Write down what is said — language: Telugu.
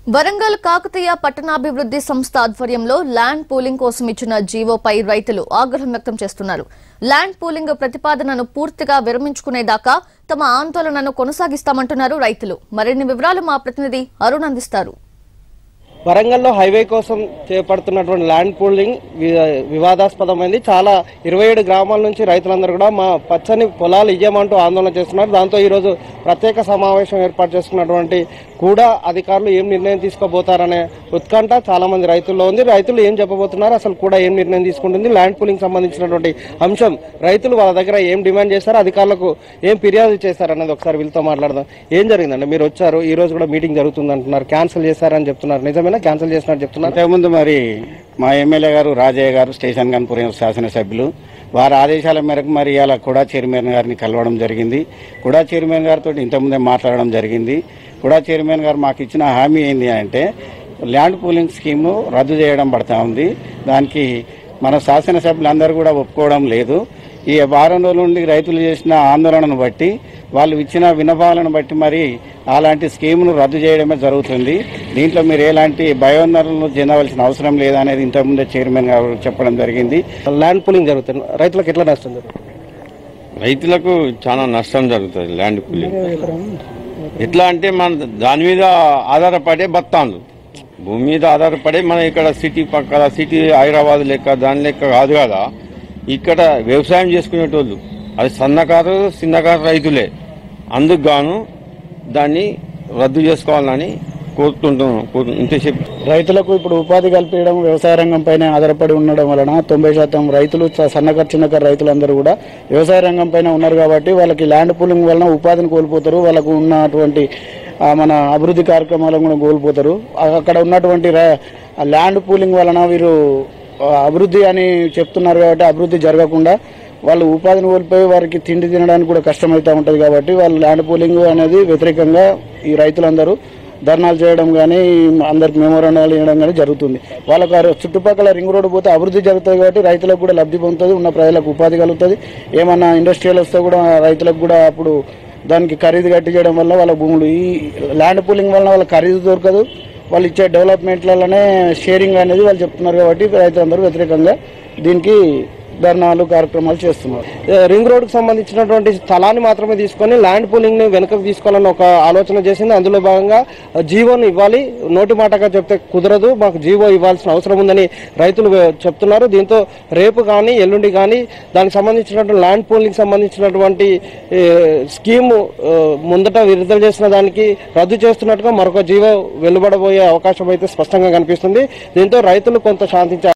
వరంగల్ కాకతీయ పట్టణాభివృద్ధి సంస్థ ఆధ్వర్యంలో ల్యాండ్ పూలింగ్ కోసం ఇచ్చిన జీవోపై రైతులు ఆగ్రహం వ్యక్తం చేస్తున్నారు ల్యాండ్ పూలింగ్ ప్రతిపాదనను పూర్తిగా విరమించుకునేదాకా తమ ఆందోళనను కొనసాగిస్తామంటున్నారు రైతులు మరిన్ని వివరాలు మా ప్రతినిధి అరుణ్ అందిస్తారు వరంగల్లో హైవే కోసం చేపడుతున్నటువంటి ల్యాండ్ పూలింగ్ వి- వివాదాస్పదమైంది చాలా ఇరవై ఏడు గ్రామాల నుంచి రైతులందరూ కూడా మా పచ్చని పొలాలు ఇయ్యమంటూ ఆందోళన చేస్తున్నారు దాంతో ఈరోజు ప్రత్యేక సమావేశం ఏర్పాటు చేసుకున్నటువంటి కూడా అధికారులు ఏం నిర్ణయం తీసుకోబోతారనే ఉత్కంఠ చాలా మంది రైతుల్లో ఉంది రైతులు ఏం చెప్పబోతున్నారు అసలు కూడా ఏం నిర్ణయం తీసుకుంటుంది ల్యాండ్ పూలింగ్ సంబంధించినటువంటి అంశం రైతులు వాళ్ళ దగ్గర ఏం డిమాండ్ చేశారు అధికారులకు ఏం ఫిర్యాదు చేశారు అనేది ఒకసారి వీళ్ళతో మాట్లాడదాం ఏం జరిగిందండి మీరు వచ్చారు ఈ రోజు కూడా మీటింగ్ జరుగుతుంది అంటున్నారు క్యాన్సిల్ చేశారని చెప్తున్నారు నిజమేనా క్యాన్సిల్ చేసినట్టు చెప్తున్నారు అంతకుముందు మరి మా ఎమ్మెల్యే గారు రాజయ్య గారు స్టేషన్ గన్పురం శాసనసభ్యులు వారి ఆదేశాల మేరకు మరి ఇవాళ కూడా చైర్మన్ గారిని కలవడం జరిగింది కూడా చైర్మన్ గారితో ఇంతకుముందే మాట్లాడడం జరిగింది కూడా చైర్మన్ గారు మాకు ఇచ్చిన హామీ ఏంటి అంటే ల్యాండ్ పూలింగ్ స్కీమ్ను రద్దు చేయడం పడతా ఉంది దానికి మన శాసనసభ్యులందరూ కూడా ఒప్పుకోవడం లేదు ఈ వారం రోజుల నుండి రైతులు చేసిన ఆందోళనను బట్టి వాళ్ళు ఇచ్చిన విన్నపాలను బట్టి మరి అలాంటి స్కీమ్ను రద్దు చేయడమే జరుగుతుంది దీంట్లో మీరు ఎలాంటి భయోందనలు చెందవలసిన అవసరం లేదనేది ఇంతకుముందే చైర్మన్ గారు చెప్పడం జరిగింది ల్యాండ్ పూలింగ్ జరుగుతుంది రైతులకు ఎట్లా నష్టం జరుగుతుంది రైతులకు చాలా నష్టం జరుగుతుంది ల్యాండ్ కూలింగ్ ఎట్లా అంటే మన దాని మీద ఆధారపడే బత్తాన్లు భూమి మీద ఆధారపడే మన ఇక్కడ సిటీ పక్కన సిటీ హైదరాబాద్ లెక్క దాని లెక్క కాదు కదా ఇక్కడ వ్యవసాయం చేసుకునేటోళ్ళు అది సన్నకారు చిన్నకారు రైతులే అందుకు గాను దాన్ని రద్దు చేసుకోవాలని కోరుతుంటున్నాం కోరు- ఇంతే చెప్పి రైతులకు ఇప్పుడు ఉపాధి కల్పించడం వ్యవసాయ రంగం పైన ఆధారపడి ఉండడం వలన తొంభై శాతం రైతులు చ- సన్నకారు చిన్నకారు రైతులందరూ కూడా వ్యవసాయ రంగం పైన ఉన్నారు కాబట్టి వాళ్ళకి ల్యాండ్ పూలింగ్ వలన ఉపాధిని కోల్పోతారు వాళ్ళకు ఉన్నటువంటి ఆ, మన అభివృద్ధి కార్యక్రమాలను కూడా కోల్పోతారు ఆ- అక్కడ ఉన్నటువంటి ర- ఆ ల్యాండ్ పూలింగ్ వలన వీరు ఆ, అభివృద్ధి అని చెప్తున్నారు కాబట్టి అభివృద్ధి జరగకుండా వాళ్ళు ఉపాధిని కోల్పోయి వారికి తిండి తినడానికి కూడా కష్టమవుతూ ఉంటుంది కాబట్టి వాళ్ళు ల్యాండ్ పూలింగ్ అనేది వ్యతిరేకంగా ఈ రైతులందరూ ధర్నాలు చేయడం కానీ అందరికి మెమోరాండాలు ఇవ్వడం కానీ జరుగుతుంది వాళ్ళకు ఆ చుట్టుపక్కల రింగ్ రోడ్డు పోతే అభివృద్ధి జరుగుతుంది కాబట్టి రైతులకు కూడా లబ్ధి పొందుతుంది ఉన్న ప్రజలకు ఉపాధి కలుగుతుంది ఏమన్నా ఇండస్ట్రియల్ వస్తే కూడా రైతులకు కూడా అప్పుడు దానికి ఖరీదు కట్టి చేయడం వల్ల వాళ్ళ భూములు ఈ ల్యాండ్ పూలింగ్ వల్ల వాళ్ళకి ఖరీదు దొరకదు వాళ్ళు ఇచ్చే డెవలప్మెంట్లలోనే షేరింగ్ అనేది వాళ్ళు చెప్తున్నారు కాబట్టి రైతులందరూ వ్యతిరేకంగా దీనికి ధర్నాలు కార్యక్రమాలు చేస్తున్నారు ఏ, రింగ్ రోడ్డుకు సంబంధించినటువంటి స్థలాన్ని మాత్రమే తీసుకొని ల్యాండ్ పూలింగ్ ని వెనుకకు తీసుకోవాలని ఒక ఆలోచన చేసింది అందులో భాగంగా ఆ, జీవోను ఇవ్వాలి నోటి మాటగా చెప్తే కుదరదు మాకు జీవో ఇవ్వాల్సిన అవసరం ఉందని రైతులు వే- చెప్తున్నారు దీంతో రేపు కానీ ఎల్లుండి కానీ దానికి సంబంధించినటువంటి ల్యాండ్ పూలింగ్ సంబంధించినటువంటి ఏ, స్కీము ఆ, ముందట విడుదల చేసిన దానికి రద్దు చేస్తున్నట్టుగా మరొక జీవో వెలువడబోయే అవకాశం అయితే స్పష్టంగా కనిపిస్తుంది దీంతో రైతులు కొంత శాంతించే